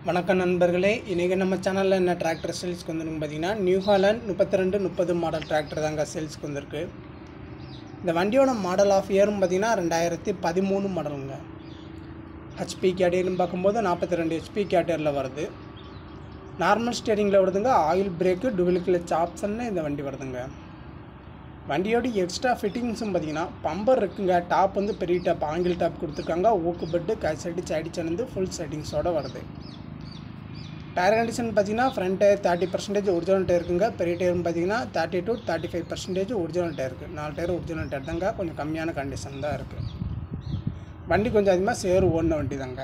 வணக்கம் நண்பர்களே இன்றைக்கி நம்ம சேனலில் என்ன டிராக்டர் சேல்ஸ்க்கு வந்துருக்கு பார்த்தீங்கன்னா நியூ ஹாலண்ட் முப்பத்தி ரெண்டு முப்பது மாடல் டிராக்டர் தாங்க சேல்ஸ்க்கு வந்திருக்கு இந்த வண்டியோட மாடல் ஆஃப் இயரும் பார்த்தீங்கன்னா ரெண்டாயிரத்தி பதிமூணு மாடலுங்க ஹெச்பி கேட்டகரின்னு பார்க்கும்போது நாற்பத்தி ரெண்டு ஹெச்பி கேட்டகரியில் வருது நார்மல் ஸ்டேரிங்கில் வருதுங்க ஆயில் பிரேக்கு டுவெல் கிளச் ஆப்ஷன்னு இந்த வண்டி வருதுங்க வண்டியோட எக்ஸ்ட்ரா ஃபிட்டிங்ஸும் பார்த்தீங்கன்னா பம்பர் இருக்குங்க டாப் வந்து பெரிய டாப் ஆங்கிள் டாப் கொடுத்துருக்காங்க ஊக்கு பெட்டு கசடி சைடு சேர்ந்து ஃபுல் செட்டிங்ஸோட வருது டயர் கண்டிஷன் பார்த்தீங்கன்னா front tyre thirty percentage original tyre இருக்குங்க பெரிய டயர்னு பார்த்தீங்கன்னா thirty to thirty five percentage original tyre இருக்குது நாலு டயர் ஒரிஜினல் டயர் தாங்க கொஞ்சம் கம்மியான கண்டிஷன் தான் இருக்குது வண்டி கொஞ்சம் அதிகமாக சேரு ஓடின வண்டி தாங்க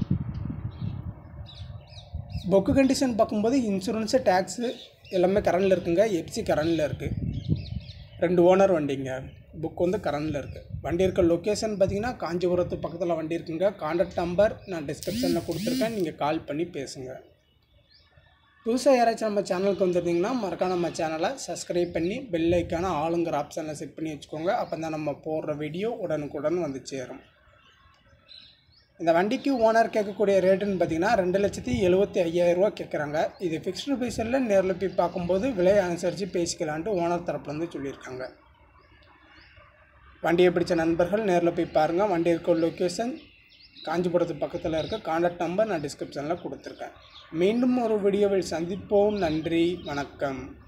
புக்கு கண்டிஷன் பார்க்கும்போது இன்சூரன்ஸு டேக்ஸு எல்லாமே கரண்டில் இருக்குங்க எப்சி கரண்டில் இருக்குது ரெண்டு ஓனர் வண்டிங்க புக் வந்து கரண்டில் இருக்குது வண்டி இருக்க லொக்கேஷன் பார்த்தீங்கன்னா காஞ்சிபுரத்து பக்கத்தில் வண்டி இருக்குங்க கான்டாக்ட் நம்பர் நான் டிஸ்கிரிப்ஷனில் கொடுத்துருக்கேன் நீங்கள் கால் பண்ணி பேசுங்க புதுசாக யாராச்சும் நம்ம சேனலுக்கு வந்துருந்தீங்கன்னா மறக்காம நம்ம சேனலை சப்ஸ்கிரைப் பண்ணி பெல் ஐக்கான ஆளுங்கிற ஆப்ஷனில் செட் பண்ணி வச்சுக்கோங்க அப்போ தான் நம்ம போடுற வீடியோ உடனுக்குடன் வந்து சேரும் இந்த வண்டிக்கு ஓனர் கேட்கக்கூடிய ரேட்டுன்னு பார்த்தீங்கன்னா ரெண்டு லட்சத்தி எழுபத்தி ஐயாயிரரூவா கேட்குறாங்க இது ஃபிக்ஸ்டு ப்ரைஸில் நேரில் போய் பார்க்கும்போது விலையை அனுசரித்து பேசிக்கலான்ட்டு ஓனர் தரப்புலேருந்து சொல்லியிருக்காங்க வண்டியை பிடிச்ச நண்பர்கள் நேரில் போய் பாருங்கள் வண்டி இருக்க லொக்கேஷன் காஞ்சிபுரத்து பக்கத்தில் இருக்க கான்டாக்ட் நம்பர் நான் டிஸ்கிரிப்ஷனில் கொடுத்துருக்கேன் மீண்டும் ஒரு வீடியோவில் சந்திப்போம் நன்றி வணக்கம்